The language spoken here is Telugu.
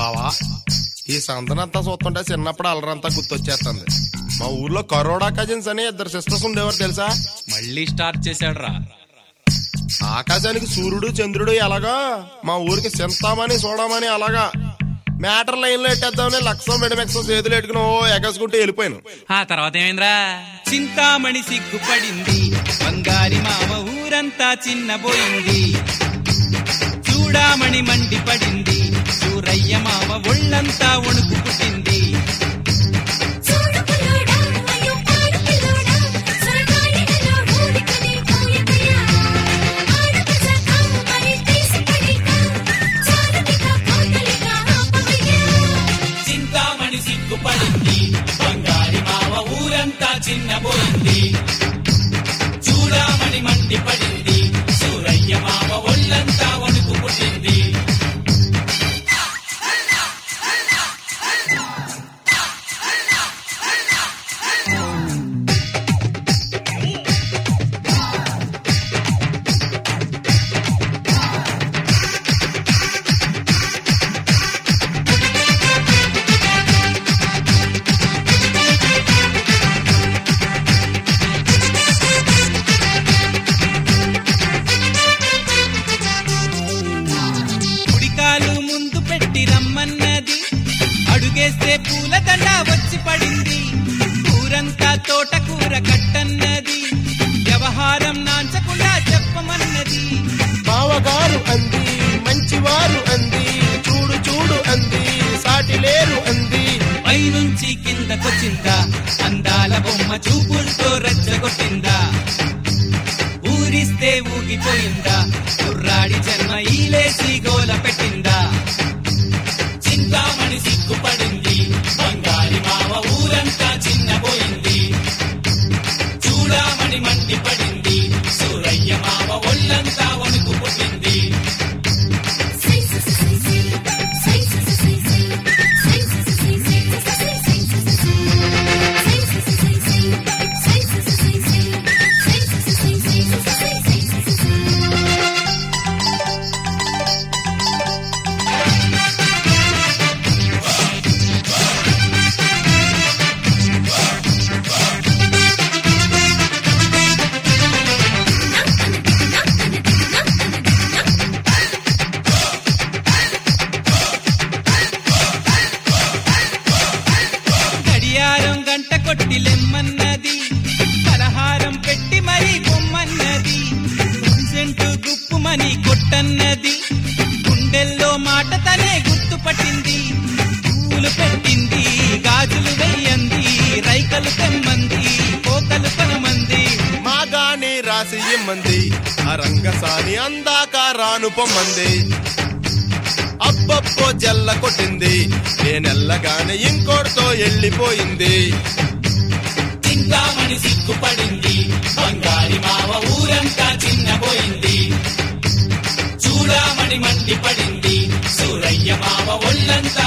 బావా ఈ సందనంతా చూస్తుంటే చిన్నప్పుడు అలరంతా గుర్తొచ్చేస్తుంది మా ఊర్లో కరోడా కజిన్స్ అని ఇద్దరు సిస్టర్స్ ఉండేవారు తెలుసా మళ్ళీ స్టార్ట్ చేశాడు రా ఆకాశానికి సూర్యుడు చంద్రుడు ఎలాగా మా ఊరికి చింతామని చూడమని అలాగా మ్యాటర్ లైన్ లో ఎట్టేద్దామని లక్షం మెడమెక్సం చేతులు ఎట్టుకుని ఓ ఎగసుకుంటూ వెళ్ళిపోయాను ఆ తర్వాత ఏమైందిరా చింతామణి సిగ్గుపడింది బంగారి మామ ఊరంతా చిన్నబోయింది చూడామణి మండిపడింది సూరయ్య మామ ఒళ్ళంతా వణుకు పుట్టింది చూడు పిల్లోడా అయ్యో పాడు పిల్లోడా సరదాయి పిల్లోడు దిక్కని పోయకయ్యా ఆడపచ్చ మరి తీసిపడిక చాలునిక కోతలిక ఆపవయ్యా చింతామణి సిగ్గుపడింది బంగారి మామ ఊరంతా చిన్నబోయింది చూడామణి మండిపడింది సూరయ్య మామ ఒళ్ళంతా వణుకు పుట్టింది కుడికాలు ముందు పెట్టి రమ్మన్నది అడుగేస్తే పూలదండ వచ్చి పడింది ఊరంతా తోటకూర కట్టన్నది వ్యవహారం నాంచకుండా చెప్పమన్నది బావగారు అంది మంచివారు అంది చూడు చూడు అంది సాటి లేరు అంది పైనుంచి కిందకొచ్చిందా అందాల బొమ్మ చూపులతో రెచ్చగొట్టిందా ఊరిస్తే ఊగిపోయిందా కుర్రాడి జన్మ ఈలేసి గోల పెట్టిందా చింతామణి సిగ్గుపడింది బంగారి మావ ఊరంతా చిన్నపోయింది చూడామణి మండిపడింది సూరయ్య మావ ఒళ్ళంతా వణుకు పుట్టింది సై సై సై సై సై సై సై సై సై సై సై సై సై సై గడియారం గంట కొట్టి లెమ్మన్నది పలహారం పెట్టి మరీ బొమ్మన్నది సెంటు గుప్పుమని కొట్టన్నది గుండెల్లో మాట తనే గుర్తుపట్టింది పూలు పెట్టింది గాజులు వెయ్యంది రైకలు తెమ్మంది కోకలు పనమంది మాగాని రాసి ఇమ్మంది ఆ రంగసాని అందాక రాను పొమ్మంది అబ్బబ్బో జల్ల కొట్టింది నేనెల్లగానే ఇంకోటితో వెళ్ళిపోయింది చింతామణి సిగ్గుపడింది బంగారి మావ ఊరంతా చిన్నపోయింది చూడామణి మండిపడింది సూరయ్య మావ ఒళ్ళంతా